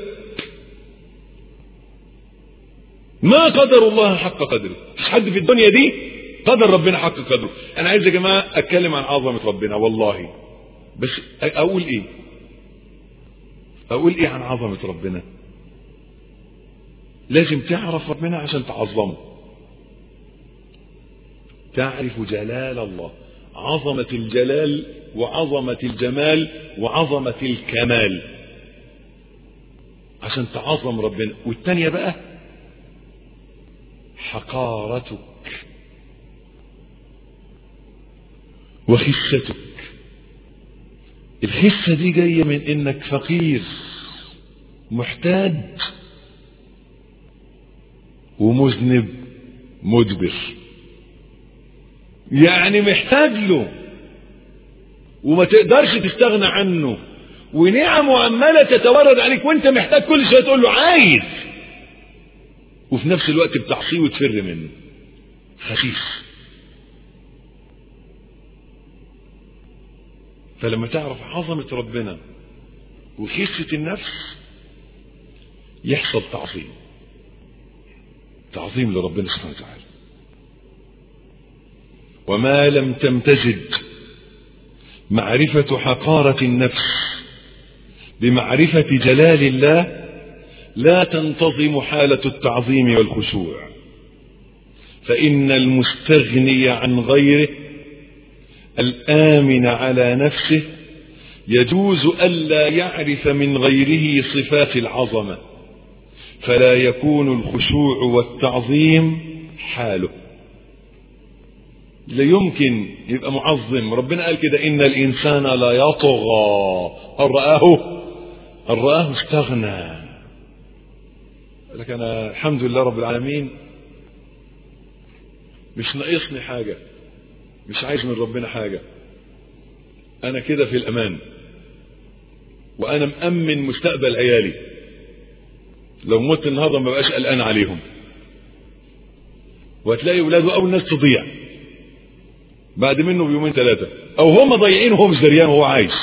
ما قدر الله حق قدره مش حد في الدنيا دي قدر ربنا حق قدره انا عايز يا جماعه اتكلم عن عظمه ربنا والله بس اقول ايه اقول ايه عن عظمه ربنا لازم تعرف ربنا عشان تعظمه تعرف جلال الله عظمة الجلال وعظمة الجمال وعظمة الكمال عشان تعظم ربنا والتانية بقى حقارتك وخستك الخسة دي جاية من انك فقير محتاج ومذنب مدبر يعني محتاج له وما تقدرش تستغنى عنه ونعمه عمالة تتورد عليك وانت محتاج كل شوية تقول له عايز وفي نفس الوقت بتعصيه وتفر منه خسيس فلما تعرف عظمة ربنا وخسة النفس يحصل تعظيم تعظيم لربنا سبحانه وتعالى وما لم تمتزج معرفة حقارة النفس بمعرفة جلال الله لا تنتظم حالة التعظيم والخشوع فإن المستغني عن غيره الآمن على نفسه يجوز ألا يعرف من غيره صفات العظمة فلا يكون الخشوع والتعظيم حاله لا يمكن يبقى معظم ربنا قال كده إن الإنسان لا يطغى أن رآه أن رآه استغنى لك أنا الحمد لله رب العالمين مش ناقصني حاجة مش عايز من ربنا حاجة أنا كده في الأمان وأنا مأمن مستقبل عيالي لو مت النهارده ما بقاش قلقان عليهم وهتلاقي ولاده أول ناس تضيع بعد منه بيومين ثلاثة أو هم ضايعين وهو مش دريان وهو عايش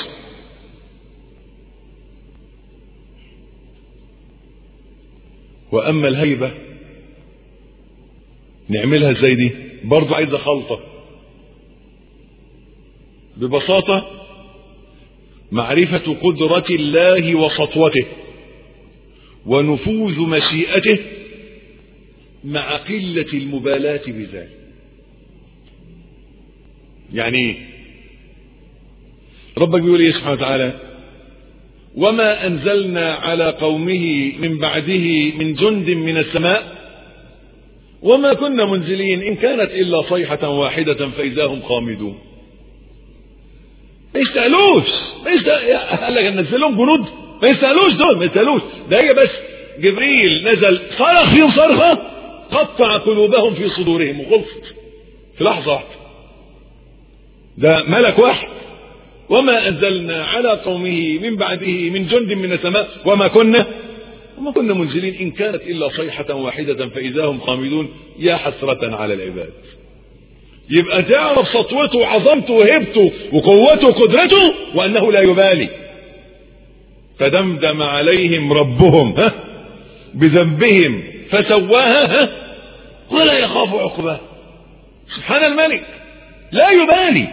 وأما الهيبة نعملها ازاي دي برضه عايزة خلطة ببساطة معرفة قدرة الله وسطوته ونفوذ مشيئته مع قلة المبالاة بذلك يعني ايه ربك بيقول ايه سبحانه وتعالى وما انزلنا على قومه من بعده من جند من السماء وما كنا منزلين ان كانت الا صيحة واحدة فاذا هم خامدون ما يستاهلوش ما يستاهل قال لك ننزل لهم جنود ما يستاهلوش دول ما يستاهلوش ده هي بس جبريل نزل صرخ فيهم صرخه قطع قلوبهم في صدورهم وخلصت في لحظه واحده ده ملك واحد وما انزلنا على قومه من بعده من جند من السماء وما كنا وما كنا منزلين ان كانت الا صيحه واحده فاذا هم خامدون يا حسره على العباد يبقى تعرف سطوته وعظمته وهبته وقوته وقدرته وانه لا يبالي فدمدم عليهم ربهم ها بذنبهم فسواها ها ولا يخاف عقباه سبحان الملك لا يبالي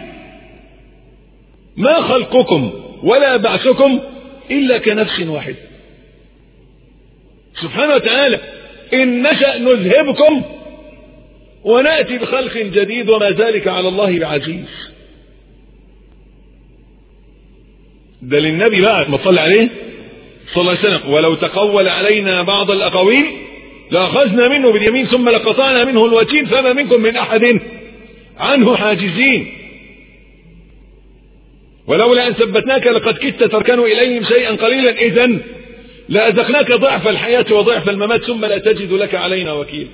ما خلقكم ولا بعثكم الا كنفس واحده سبحانه وتعالى ان نشا نذهبكم وناتي بخلق جديد وما ذلك على الله بعزيز ده للنبي بقى ما تصلي عليه صلى الله عليه وسلم ولو تقول علينا بعض الاقاويل لاخذنا منه باليمين ثم لقطعنا منه الوتين فما منكم من احد عنه حاجزين ولولا ان ثبتناك لقد كدت تركن اليهم شيئا قليلا اذا لاذقناك ضعف الحياه وضعف الممات ثم لا تجد لك علينا وكيلا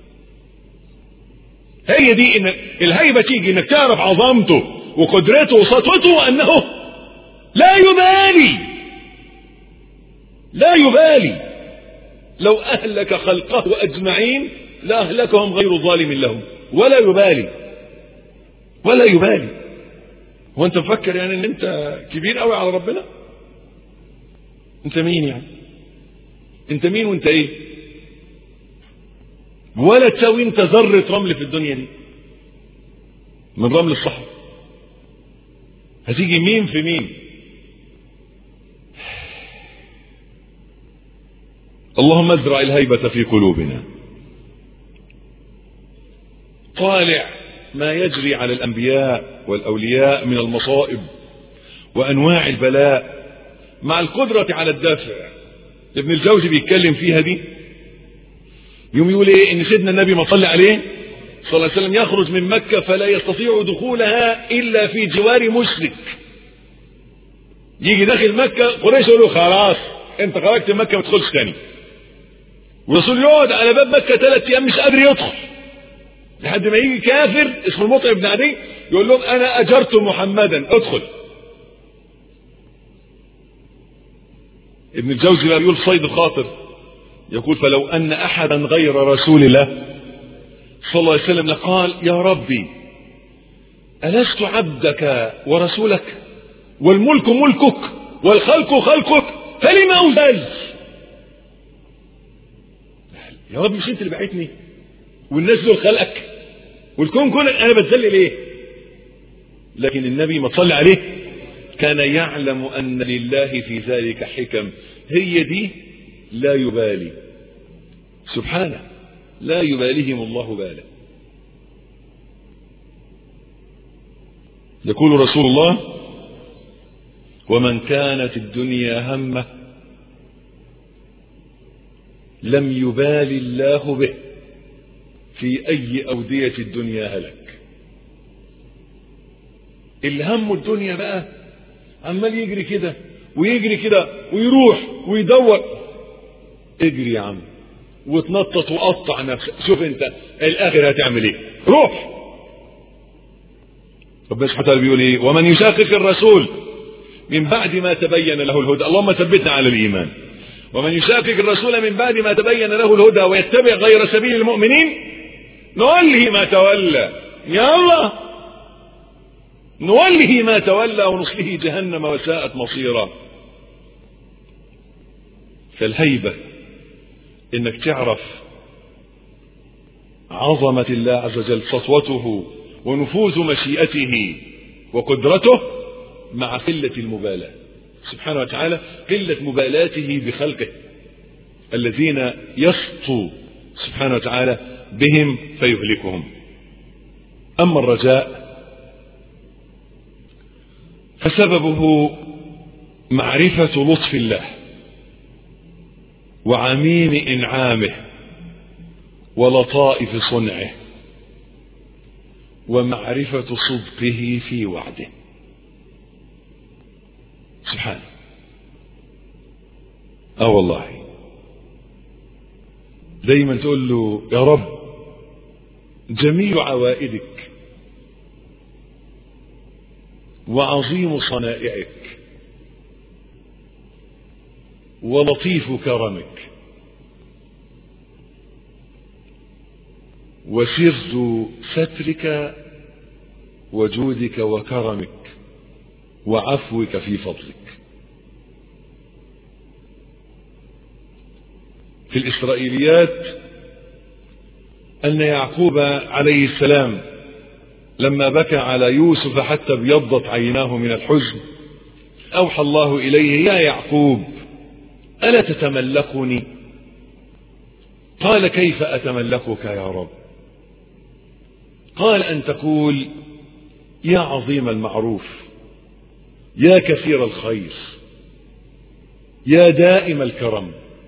هي دي ان الهيبه تيجي انك تعرف عظمته وقدرته وسطوته وانه لا يبالي لا يبالي لو اهلك خلقه اجمعين لاهلكهم غير ظالم لهم ولا يبالي ولا يبالي هو انت مفكر يعني ان انت كبير قوي على ربنا انت مين يعني انت مين وانت ايه ولا تساوي انت ذرة رمل في الدنيا دي من رمل الصحراء هتيجي مين في مين اللهم ازرع الهيبة في قلوبنا طالع ما يجري على الأنبياء والأولياء من المصائب وأنواع البلاء مع القدرة على الدافع ابن الجوزي بيتكلم فيها دي يوم يقول ايه ان سيدنا النبي ما صلى عليه صلى الله عليه وسلم يخرج من مكة فلا يستطيع دخولها الا في جوار مشرك يجي داخل مكة قريش يقول له خلاص انت خرجت من مكة ما تدخلش تاني والرسول يقعد على باب مكة ثلاث ايام مش قادر يدخل لحد ما يجي كافر اسمه المطعم بن عدي يقول لهم انا اجرت محمدا ادخل ابن الجوزي بقى بيقول صيد الخاطر يقول فلو ان احدا غير رسول الله صلى الله عليه وسلم لقال يا ربي ألست عبدك ورسولك والملك ملكك والخلق خلقك فلما أوزل يا رب مش انت اللي بعتني والناس دول خلقك والكون كلك انا بتذل ليه لكن النبي ما صلى عليه كان يعلم ان لله في ذلك حكم هي دي لا يبالي سبحانه لا يباليهم الله بالا يقول رسول الله ومن كانت الدنيا همه لم يبال الله به في اي اودية الدنيا هلك اللي همه الدنيا بقى عمال يجري كده ويجري كده ويروح ويدور اجري يا عم وتنطط وقطع نفسك شوف انت الاخر هتعمل ايه روح ربنا سبحانه وتعالى بيقول ايه ومن يشاقق الرسول من بعد ما تبين له الهدى اللهم ثبتنا على الايمان ومن يشاقق الرسول من بعد ما تبين له الهدى ويتبع غير سبيل المؤمنين نوله ما تولى يا الله نوله ما تولى ونصله جهنم وساءت مصيرا فالهيبة انك تعرف عظمة الله عز وجل سطوته ونفوذ مشيئته وقدرته مع قلة المبالاة سبحانه وتعالى قلة مبالاته بخلقه الذين يسطو سبحانه وتعالى بهم فيهلكهم أما الرجاء فسببه معرفة لطف الله وعميم إنعامه ولطائف صنعه ومعرفة صدقه في وعده سبحانه اه والله دايما تقول له يا رب جميل عوائدك وعظيم صنائعك ولطيف كرمك وسر سترك وجودك وكرمك وعفوك في فضلك في الإسرائيليات أن يعقوب عليه السلام لما بكى على يوسف حتى ابيضت عيناه من الحزن أوحى الله إليه يا يعقوب ألا تتملكني قال كيف أتملكك يا رب قال أن تقول يا عظيم المعروف يا كثير الخير يا دائم الكرم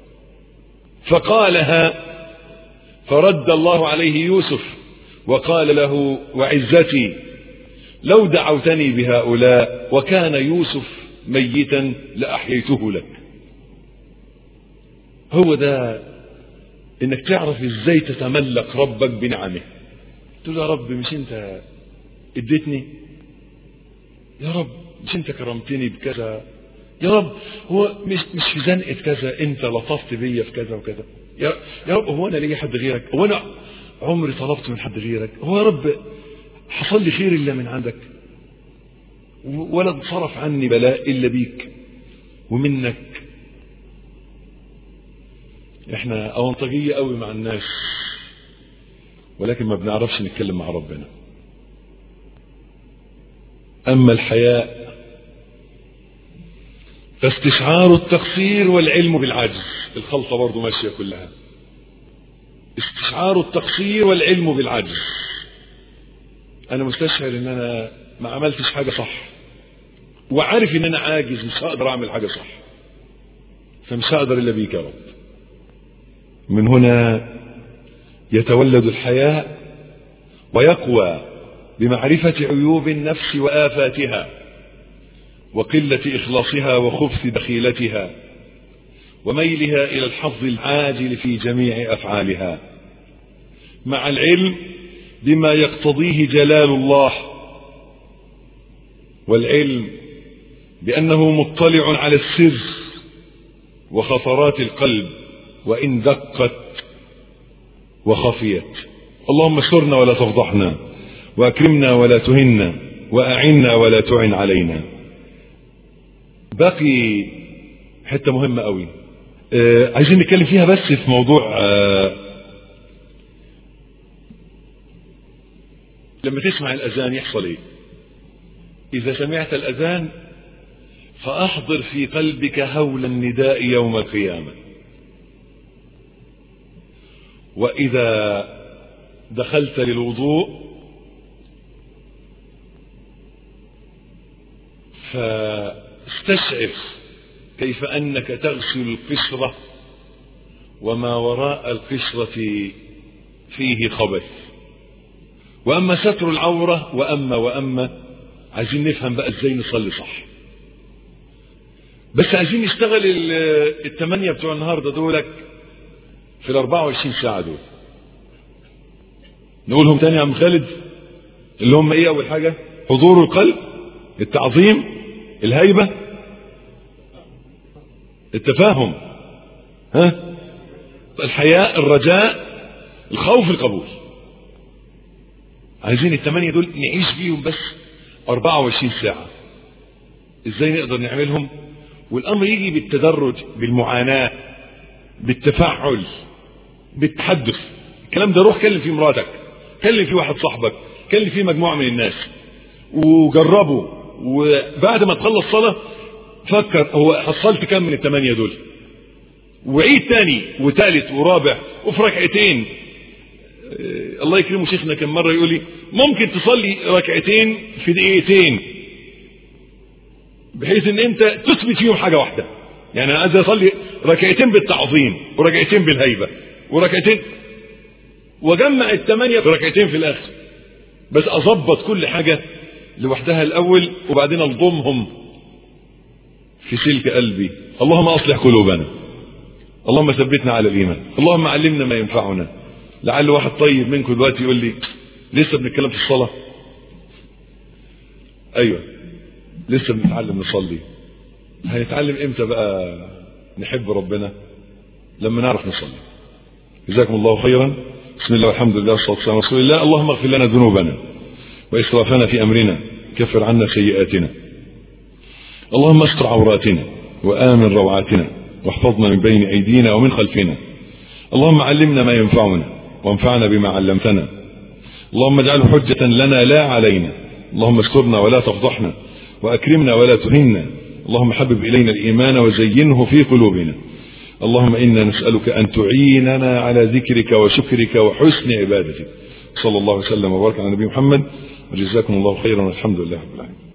فقالها فرد الله عليه يوسف وقال له وعزتي لو دعوتني بهؤلاء وكان يوسف ميتا لأحييته لك هو ده انك تعرف ازاي تتملك ربك بنعمه تقول يا رب مش انت اديتني يا رب مش انت كرمتني بكذا يا رب هو مش مش في زنقه كذا انت لطفت بيا في كذا وكذا يا, يا رب هو انا ليا حد غيرك هو انا عمري طلبت من حد غيرك هو يا رب حصل لي خير الا من عندك ولا انصرف عني بلاء الا بيك ومنك احنا اونطجيه قوي مع الناس ولكن ما بنعرفش نتكلم مع ربنا اما الحياء فاستشعار التقصير والعلم بالعجز الخلطة برضو ماشية كلها استشعار التقصير والعلم بالعجز انا مستشعر ان انا ما عملتش حاجة صح وعارف ان انا عاجز مش هقدر اعمل حاجة صح فمش هقدر الا بيك يا رب من هنا يتولد الحياء ويقوى بمعرفة عيوب النفس وآفاتها وقلة إخلاصها وخبث دخيلتها وميلها إلى الحظ العاجل في جميع أفعالها مع العلم بما يقتضيه جلال الله والعلم بأنه مطلع على السر وخطرات القلب وإن دقت وخفيت اللهم استرنا ولا تفضحنا وأكرمنا ولا تهنا وأعنا ولا تعن علينا باقي حتة مهمة قوي آه عايزين نتكلم فيها بس في موضوع آه لما تسمع الأذان يحصل ايه إذا سمعت الأذان فأحضر في قلبك هول النداء يوم القيامة وإذا دخلت للوضوء فاستشعر كيف أنك تغسل القشرة وما وراء القشرة فيه خبث وأما ستر العورة وأما وأما عايزين نفهم بقى ازاي نصلي صح بس عايزين نشتغل الثمانية بتوع النهاردة دولك في ال 24 ساعة دول نقولهم تاني يا عم خالد اللي هم ايه اول حاجة حضور القلب التعظيم الهيبة التفاهم ها الحياء الرجاء الخوف القبول عايزين الثمانية دول نعيش بيهم بس 24 ساعة ازاي نقدر نعملهم والامر يجي بالتدرج بالمعاناة بالتفاعل بالتحدث الكلام ده روح كلم فيه مراتك كلم فيه واحد صاحبك كلم فيه مجموعة من الناس وجربوا وبعد ما تخلص صلاة فكر هو حصلت كم من الثمانية دول وعيد تاني وثالث ورابع وفي ركعتين آه، الله يكرمه شيخنا كم مرة يقول لي ممكن تصلي ركعتين في دقيقتين بحيث ان انت تثبت فيهم حاجة واحدة يعني انا عايز اصلي ركعتين بالتعظيم وركعتين بالهيبة وركعتين وجمع الثمانية في ركعتين في الاخر بس اظبط كل حاجة لوحدها الاول وبعدين الضمهم في سلك قلبي اللهم اصلح قلوبنا اللهم ثبتنا على الايمان اللهم علمنا ما ينفعنا لعل واحد طيب منكم دلوقتي يقول لي لسه بنتكلم في الصلاه ايوه لسه بنتعلم نصلي هنتعلم امتى بقى نحب ربنا لما نعرف نصلي جزاكم الله خيرا بسم الله والحمد لله والصلاه والسلام على رسول الله اللهم اغفر لنا ذنوبنا واسرافنا في امرنا كفر عنا سيئاتنا اللهم استر عوراتنا وامن روعاتنا واحفظنا من بين ايدينا ومن خلفنا اللهم علمنا ما ينفعنا وانفعنا بما علمتنا اللهم اجعله حجة لنا لا علينا اللهم استرنا ولا تفضحنا واكرمنا ولا تهنا اللهم حبب الينا الايمان وزينه في قلوبنا اللهم انا نسالك ان تعيننا على ذكرك وشكرك وحسن عبادتك صلى الله وسلم وبارك على نبي محمد وجزاكم الله خيرا والحمد لله رب العالمين